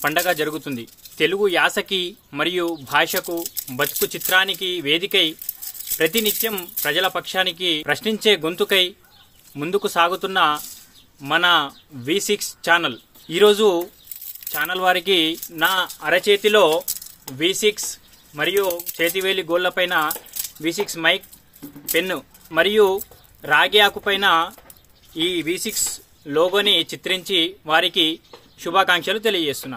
పండగ జరుగుతుంది తెలుగు యాసకి మరియు భాషకు బతుకు చిత్రానికి వేదికై ప్రతినిత్యం ప్రజల పక్షానికి ప్రశ్నించే గొంతుకై ముందుకు సాగుతున్న మన వి సిక్స్ ఛానల్ ఈరోజు ఛానల్ వారికి నా అరచేతిలో వి సిక్స్ మరియు చేతివేలి గోళ్లపైన వి సిక్స్ మైక్ పెన్ను మరియు రాగి ఆకుపైన ఈ వి సిక్స్ లోగోని చిత్రించి వారికి శుభాకాంక్షలు తెలియజేస్తున్నా